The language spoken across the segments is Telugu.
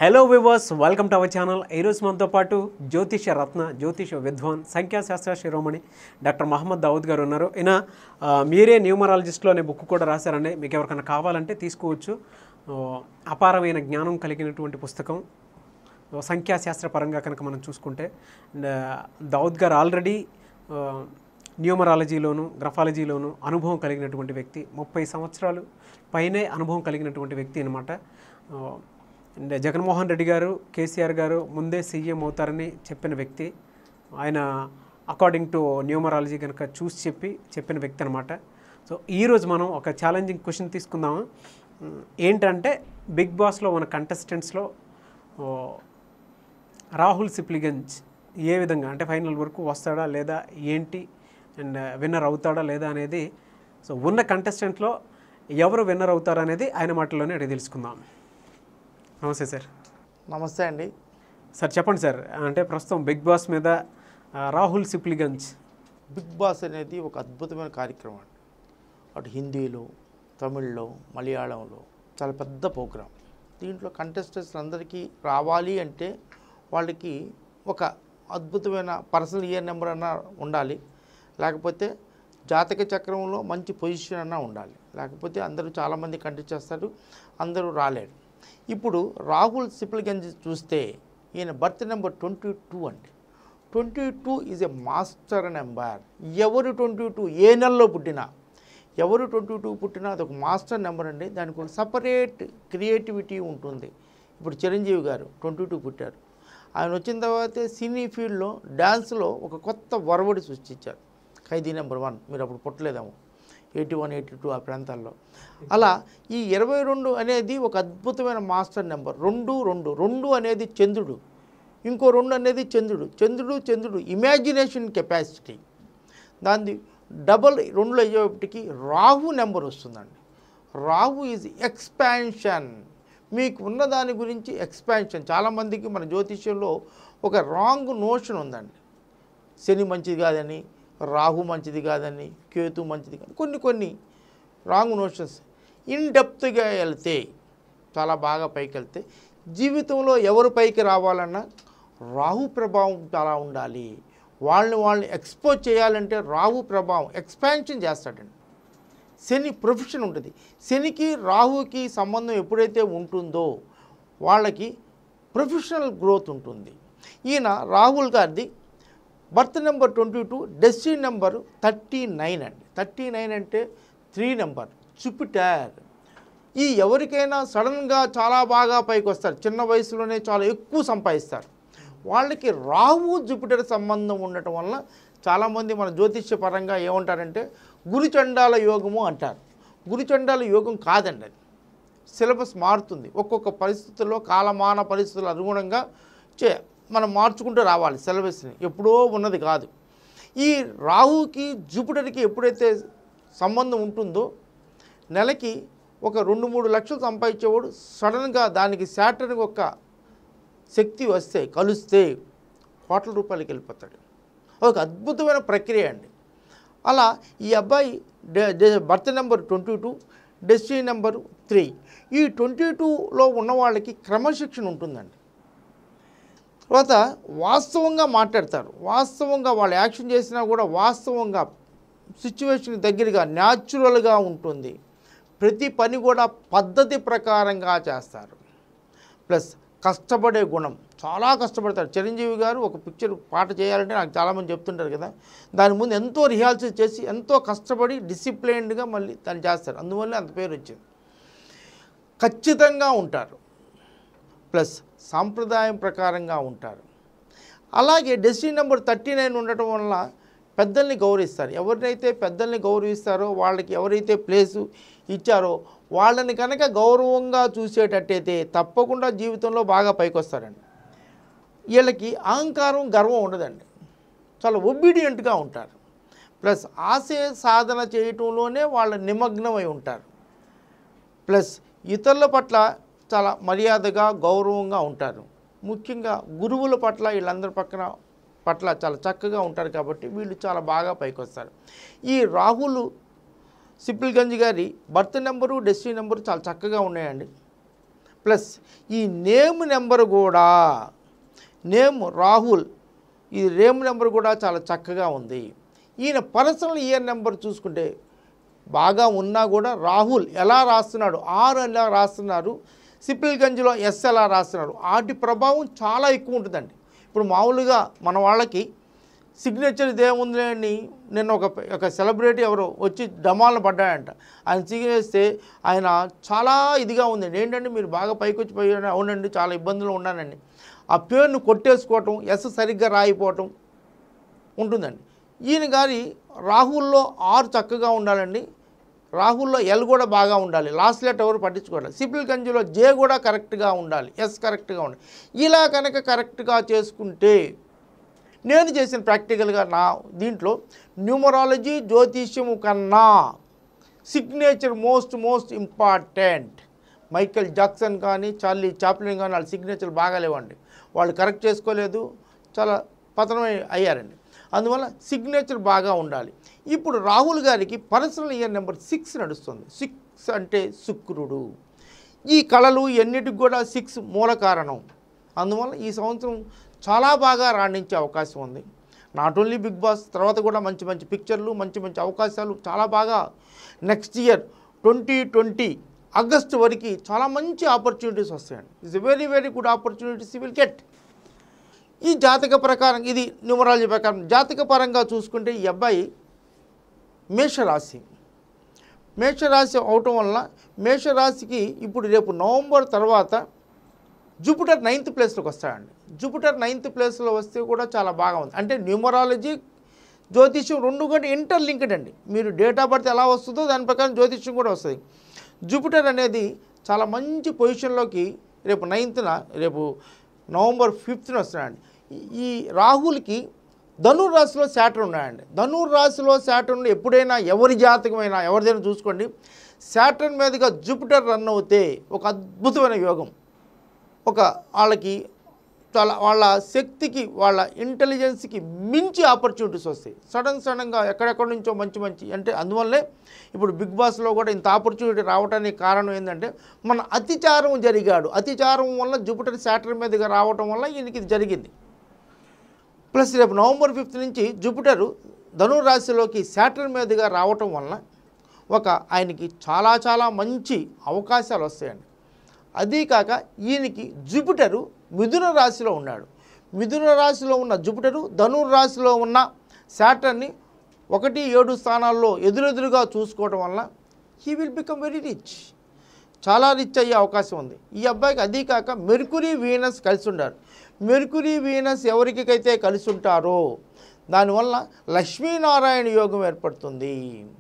hello viewers welcome to our channel ఈరోజు మనతో పాటు జ్యోతిష రత్న జ్యోతిష విద్వాన్ సంఖ్యాశాస్త్ర శిరోమణి డాక్టర్ మహమ్మద్ దావుద్ గారు ఉన్నారు ఈయన ఆ, మీరే న్యూమరాలజిస్ట్లో అనే బుక్ కూడా రాశారండి మీకు ఎవరికైనా కావాలంటే తీసుకోవచ్చు ఆ, అపారమైన జ్ఞానం కలిగినటువంటి పుస్తకం ఆ, సంఖ్యాశాస్త్ర పరంగా కనుక మనం చూసుకుంటే అండ్, దావుద్ గారు ఆల్రెడీ ఆ, న్యూమరాలజీలోను గ్రఫాలజీలోను అనుభవం కలిగినటువంటి వ్యక్తి ముప్పై సంవత్సరాలు పైనే అనుభవం కలిగినటువంటి వ్యక్తి అనమాట అండ్ జగన్మోహన్ రెడ్డి గారు కేసీఆర్ గారు ముందే సీఎం అవుతారని చెప్పిన వ్యక్తి ఆయన అకార్డింగ్ టు న్యూమరాలజీ కనుక చూసి చెప్పి చెప్పిన వ్యక్తి అనమాట సో ఈరోజు మనం ఒక ఛాలెంజింగ్ క్వశ్చన్ తీసుకుందాము ఉమ్, ఏంటంటే బిగ్ బాస్లో మన కంటెస్టెంట్స్లో రాహుల్ సిప్లిగంజ్ ఏ విధంగా అంటే ఫైనల్ వరకు వస్తాడా లేదా ఏంటి అండ్ విన్నర్ అవుతాడా లేదా అనేది సో ఉన్న కంటెస్టెంట్లో ఎవరు విన్నర్ అవుతారు అనేది ఆయన మాటల్లోనే అడిగి తెలుసుకుందాం నమస్తే సార్ నమస్తే అండి సార్ చెప్పండి సార్ అంటే ప్రస్తుతం బిగ్ బాస్ మీద ఆ, రాహుల్ సిప్లిగంజ్ బిగ్ బాస్ అనేది ఒక అద్భుతమైన కార్యక్రమం అండి అటు హిందీలో తమిళ్లో మలయాళంలో చాలా పెద్ద ప్రోగ్రాం దీంట్లో కంటెస్టెంట్స్ అందరికీ రావాలి అంటే వాళ్ళకి ఒక అద్భుతమైన పర్సనల్ ఇయర్ నెంబర్ అన్నా ఉండాలి లేకపోతే జాతక చక్రంలో మంచి పొజిషన్ అన్నా ఉండాలి లేకపోతే అందరూ చాలామంది కంటెస్ట్ చేస్తారు అందరూ రాలేరు ఇప్పుడు రాహుల్ సిప్లిగంజ్ చూస్తే ఈయన బర్త్ నెంబర్ ట్వంటీ టూ అండి twenty two is a master number ఎవరు ట్వంటీ టూ ఏ నెలలో పుట్టినా ఎవరు ట్వంటీ టూ పుట్టినా అది ఒక మాస్టర్ నెంబర్ అండి దానికి ఒక సపరేట్ క్రియేటివిటీ ఉంటుంది ఇప్పుడు చిరంజీవి గారు ట్వంటీ టూ పుట్టారు ఆయన వచ్చిన తర్వాత సినీ ఫీల్డ్లో డ్యాన్స్లో ఒక కొత్త వరవడి సృష్టించారు ఖైదీ నెంబర్ వన్ మీరు అప్పుడు పుట్టలేదేమో ఎయిటీ వన్ ఎయిటీ టూ ఆ ప్రాంతాల్లో అలా ఈ ఇరవై రెండు అనేది ఒక అద్భుతమైన మాస్టర్ నెంబర్ రెండు రెండు రెండు అనేది చంద్రుడు ఇంకో రెండు అనేది చంద్రుడు చంద్రుడు చంద్రుడు ఇమాజినేషన్ కెపాసిటీ దాన్ని డబల్ రెండులో అయ్యేపటికి రాహు నెంబర్ వస్తుందండి రాహు ఈజ్ ఎక్స్పాన్షన్ మీకు ఉన్న దాని గురించి ఎక్స్పాన్షన్ చాలామందికి మన జ్యోతిష్యంలో ఒక రాంగ్ నోషన్ ఉందండి శని మంచిది కాదని రాహు మంచిది కాదని కేతు మంచిది కాదు కొన్ని కొన్ని రాంగ్ నోషన్స్ ఇన్ డెప్త్గా వెళ్తే చాలా బాగా పైకి వెళ్తే జీవితంలో ఎవరు పైకి రావాలన్నా రాహు ప్రభావం చాలా ఉండాలి వాళ్ళని వాళ్ళని ఎక్స్పోజ్ చేయాలంటే రాహు ప్రభావం ఎక్స్పాన్షన్ చేస్తాడండి శని ప్రొఫెషన్ ఉంటుంది శనికి రాహుకి సంబంధం ఎప్పుడైతే ఉంటుందో వాళ్ళకి ప్రొఫెషనల్ గ్రోత్ ఉంటుంది ఈయన రాహుల్ గారిది birth number twenty two destiny number thirty nine అండి థర్టీ నైన్ అంటే త్రీ నెంబర్ జుపిటర్ ఈ ఎవరికైనా సడన్గా చాలా బాగా పైకి వస్తారు చిన్న వయసులోనే చాలా ఎక్కువ సంపాదిస్తారు వాళ్ళకి రాహు జూపిటర్ సంబంధం ఉండటం వలన చాలామంది మన జ్యోతిష్య పరంగా ఏమంటారంటే గురుచండాల యోగము అంటారు గురుచండాల యోగం కాదండి అది సిలబస్ మారుతుంది ఒక్కొక్క పరిస్థితుల్లో కాలమాన పరిస్థితుల అనుగుణంగా చే మనం మార్చుకుంటూ రావాలి సిలబస్ని ఎప్పుడో ఉన్నది కాదు ఈ రాహుకి జూపిటర్కి ఎప్పుడైతే సంబంధం ఉంటుందో నెలకి ఒక రెండు మూడు లక్షలు సంపాదించేవాడు సడన్గా దానికి శాటర్కి ఒక శక్తి వస్తే కలిస్తే కోట్ల రూపాయలకి వెళ్ళిపోతాడు ఒక అద్భుతమైన ప్రక్రియ అండి అలా ఈ అబ్బాయి డే- డే- birth number twenty two destiny number three ఈ ట్వంటీ టూలో ఉన్న వాళ్ళకి క్రమశిక్షణ ఉంటుందండి తర్వాత వాస్తవంగా మాట్లాడతారు వాస్తవంగా వాళ్ళు యాక్షన్ చేసినా కూడా వాస్తవంగా సిచ్యువేషన్ దగ్గరగా న్యాచురల్గా ఉంటుంది ప్రతి పని కూడా పద్ధతి ప్రకారంగా చేస్తారు ప్లస్ కష్టపడే గుణం చాలా కష్టపడతారు చిరంజీవి గారు ఒక పిక్చర్ పాట చేయాలంటే నాకు చాలామంది చెప్తుంటారు కదా దాని ముందు ఎంతో రిహార్సల్ చేసి ఎంతో కష్టపడి డిసిప్లైన్డ్గా మళ్ళీ దాన్ని చేస్తారు అందువల్ల అంత పేరు వచ్చింది ఖచ్చితంగా ఉంటారు ప్లస్ సాంప్రదాయం ప్రకారంగా ఉంటారు అలాగే డెస్టినీ నెంబర్ థర్టీ నైన్ ఉండటం వల్ల పెద్దల్ని గౌరవిస్తారు ఎవరినైతే పెద్దల్ని గౌరవిస్తారో వాళ్ళకి ఎవరైతే ప్లేసు ఇచ్చారో వాళ్ళని కనుక గౌరవంగా చూసేటట్టయితే తప్పకుండా జీవితంలో బాగా పైకి వస్తారండి వీళ్ళకి అహంకారం గర్వం ఉండదండి చాలా ఒబీడియంట్గా ఉంటారు ప్లస్ ఆశయ సాధన చేయటంలోనే వాళ్ళ నిమగ్నమై ఉంటారు ప్లస్ ఇతరుల పట్ల చాలా మర్యాదగా గౌరవంగా ఉంటారు ముఖ్యంగా గురువుల పట్ల వీళ్ళందరి పక్కన పట్ల చాలా చక్కగా ఉంటారు కాబట్టి వీళ్ళు చాలా బాగా పైకి వస్తారు ఈ రాహుల్ సిప్పిల్గంజ్ గారి బర్త్ నెంబరు డెస్టినీ నెంబరు చాలా చక్కగా ఉన్నాయండి ప్లస్ ఈ నేమ్ నెంబర్ కూడా నేమ్ రాహుల్ ఈ నేమ్ నెంబర్ కూడా చాలా చక్కగా ఉంది ఈయన పర్సనల్ ఇయర్ నెంబర్ చూసుకుంటే బాగా ఉన్నా కూడా రాహుల్ ఎలా రాస్తున్నాడు ఆర్ ఎలా రాస్తున్నారు సిపిల్గంజ్లో ఎస్ ఎలా రాస్తున్నారు వాటి ప్రభావం చాలా ఎక్కువ ఉంటుందండి ఇప్పుడు మామూలుగా మన వాళ్ళకి సిగ్నేచర్ ఇదేముంది అని నిన్న ఒక ఒక సెలబ్రిటీ ఎవరో వచ్చి డమాలను పడ్డాడంట ఆయన సిగ్నేస్తే ఆయన చాలా ఇదిగా ఉందండి ఏంటంటే మీరు బాగా పైకి వచ్చి పోయి అవునండి చాలా ఇబ్బందులు ఉన్నానండి ఆ పేరును కొట్టేసుకోవటం ఎస్ సరిగ్గా రాయిపోవటం ఉంటుందండి ఈయన గారి రాహుల్లో ఆరు చక్కగా ఉండాలండి రాహుల్లో ఎల్ కూడా బాగా ఉండాలి లాస్ట్ లెటర్ ఎవరు పట్టించుకోవాలి సిపిల్ గంజిలో జే కూడా కరెక్ట్గా ఉండాలి ఎస్ కరెక్ట్గా ఉండాలి ఇలా కనుక కరెక్ట్గా చేసుకుంటే నేను చేసిన ప్రాక్టికల్గా నా దీంట్లో న్యూమరాలజీ జ్యోతిష్యము కన్నా signature most most important Michael Jackson కానీ చార్లీ చాప్లిన్ కానీ వాళ్ళ సిగ్నేచర్ బాగాలేవండి వాళ్ళు కరెక్ట్ చేసుకోలేదు చాలా పతనం అయ్యారండి అందువల్ల సిగ్నేచర్ బాగా ఉండాలి ఇప్పుడు రాహుల్ గారికి పర్సనల్ ఇయర్ నెంబర్ సిక్స్ నడుస్తుంది సిక్స్ అంటే శుక్రుడు ఈ కళలు ఎన్నిటికి కూడా సిక్స్ మూల కారణం అందువల్ల ఈ సంవత్సరం చాలా బాగా రాణించే అవకాశం ఉంది నాట్ ఓన్లీ బిగ్ బాస్ తర్వాత కూడా మంచి మంచి పిక్చర్లు మంచి మంచి అవకాశాలు చాలా బాగా next year twenty twenty August వరకు చాలా మంచి ఆపర్చునిటీస్ వస్తాయండి it's very very good opportunities you will get ఈ జాతక ప్రకారం ఇది న్యూమరాలజీ ప్రకారం జాతక పరంగా చూసుకుంటే ఈ అబ్బాయి మేషరాశి మేషరాశి అవటం వలన మేషరాశికి ఇప్పుడు రేపు నవంబర్ తర్వాత జూపిటర్ నైన్త్ ప్లేస్లోకి వస్తాడండి జూపిటర్ నైన్త్ ప్లేస్లో వస్తే కూడా చాలా బాగా ఉంది అంటే న్యూమరాలజీ జ్యోతిష్యం రెండు కూడా ఇంటర్లింక్డ్ అండి మీరు డేట్ ఆఫ్ బర్త్ ఎలా వస్తుందో దాని ప్రకారం జ్యోతిష్యం కూడా వస్తుంది జూపిటర్ అనేది చాలా మంచి పొజిషన్లోకి రేపు నైన్త్న రేపు నవంబర్ ఫిఫ్త్న వస్తున్నాడండి ఈ- ఈ రాహుల్కి ధనుర్ రాశిలో శాటర్న్ ఉన్నాయండి ధనుర్ రాశిలో శాటర్న్ ఎప్పుడైనా ఎవరి జాతకమైనా ఎవరిదైనా చూసుకోండి శాటర్న్ మీదుగా జూపిటర్ రన్ అవుతే ఒక అద్భుతమైన యోగం ఒక వాళ్ళకి చాలా వాళ్ళ శక్తికి వాళ్ళ ఇంటెలిజెన్స్కి మించి ఆపర్చునిటీస్ వస్తాయి సడన్ సడన్గా ఎక్కడెక్కడి నుంచో మంచి మంచి అంటే అందువల్లే ఇప్పుడు బిగ్ బాస్లో కూడా ఇంత ఆపర్చునిటీ రావడానికి కారణం ఏంటంటే మన అతిచారం జరిగాడు అతిచారం వల్ల జూపిటర్ శాటర్ మీదుగా రావటం వల్ల ఈయనకి ఇది జరిగింది ప్లస్ రేపు నవంబర్ ఫిఫ్త్ నుంచి జూపిటరు ధనురాశిలోకి శాటర్న్ మీదుగా రావటం వలన ఒక ఆయనకి చాలా చాలా మంచి అవకాశాలు వస్తాయండి అదీ కాక ఈయనకి జూపిటరు మిథున రాశిలో ఉన్నాడు మిథున రాశిలో ఉన్న జూపిటరు ధనుర్ రాశిలో ఉన్న శాటర్ని ఒకటి ఏడు స్థానాల్లో ఎదురెదురుగా చూసుకోవడం వలన he will become very rich చాలా రిచ్ అయ్యే అవకాశం ఉంది ఈ అబ్బాయికి అదీ కాక మెర్కురీ వీనస్ కలిసి ఉండారు మెర్కురీ వీనస్ ఎవరికైతే కలిసి ఉంటారో దానివల్ల లక్ష్మీనారాయణ యోగం ఏర్పడుతుంది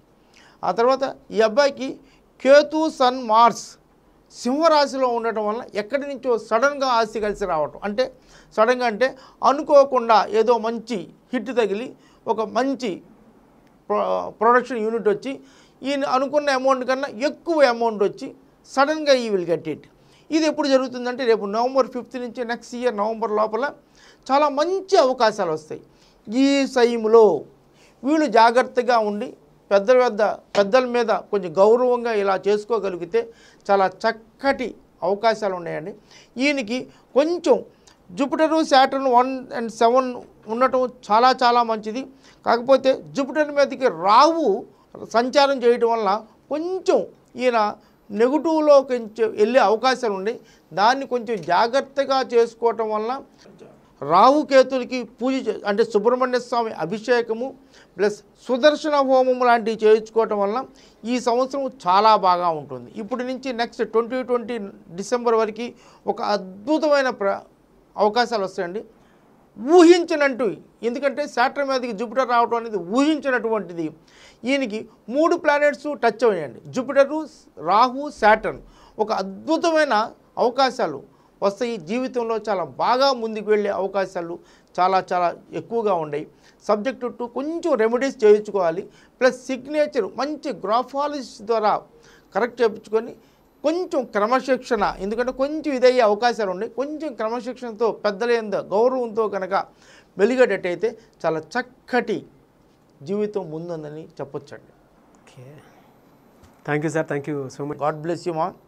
ఆ తర్వాత ఈ అబ్బాయికి కేతు సన్ మార్స్ సింహరాశిలో ఉండటం వల్ల ఎక్కడి నుంచో సడన్గా ఆస్తి కలిసి రావటం అంటే సడన్గా అంటే అనుకోకుండా ఏదో మంచి హిట్ తగిలి ఒక మంచి ప్రొ- ప్రొడక్షన్ యూనిట్ వచ్చి ఈయన అనుకున్న అమౌంట్ కన్నా ఎక్కువ అమౌంట్ వచ్చి సడన్గా ఈ విల్ గెట్ ఇట్ ఇది ఎప్పుడు జరుగుతుందంటే రేపు నవంబర్ ఫిఫ్త్ నుంచి నెక్స్ట్ ఇయర్ నవంబర్ లోపల చాలా మంచి అవకాశాలు వస్తాయి ఈ టైంలో వీళ్ళు జాగ్రత్తగా ఉండి పెద్ద పెద్ద పెద్దల మీద కొంచెం గౌరవంగా ఇలా చేసుకోగలిగితే చాలా చక్కటి అవకాశాలు ఉన్నాయండి ఈయనకి కొంచెం Jupiter Saturn one and seven ఉండటం చాలా చాలా మంచిది కాకపోతే జూపిటర్ మీదకి రావు సంచారం చేయటం వల్ల కొంచెం ఈయన నెగిటివ్లో కొంచెం వెళ్ళే అవకాశాలు ఉన్నాయి దాన్ని కొంచెం జాగ్రత్తగా చేసుకోవటం వల్ల రాహుకేతులకి పూజ చే- అంటే సుబ్రహ్మణ్య స్వామి అభిషేకము ప్లస్ సుదర్శన హోమం లాంటివి చేయించుకోవటం వల్ల ఈ సంవత్సరం చాలా బాగా ఉంటుంది ఇప్పటి నుంచి నెక్స్ట్ ట్వంటీ ట్వంటీ డిసెంబర్ వరకు ఒక అద్భుతమైన ప్ర అవకాశాలు వస్తాయండి ఊహించినట్టు ఎందుకంటే శాటర్ మీదకి జూపిటర్ రావడం అనేది ఊహించినటువంటిది ఈయనకి మూడు ప్లానెట్స్ టచ్ అయ్యాయండి జూపిటరు రాహు శాటర్న్ ఒక అద్భుతమైన అవకాశాలు వస్తాయి జీవితంలో చాలా బాగా ముందుకు వెళ్ళే అవకాశాలు చాలా చాలా ఎక్కువగా ఉన్నాయి సబ్జెక్టు టు కొంచెం రెమెడీస్ చేయించుకోవాలి ప్లస్ సిగ్నేచర్ మంచి గ్రాఫాలజీ ద్వారా కరెక్ట్ చేయించుకొని కొంచెం క్రమశిక్షణ ఎందుకంటే కొంచెం ఇదయ్యే అవకాశాలు ఉన్నాయి కొంచెం క్రమశిక్షణతో పెద్దలేంద గౌరవంతో కనుక వెలిగేటట్టయితే చాలా చక్కటి జీవితం ముందుందని చెప్పొచ్చండి okay thank you sir thank you so much God bless you మా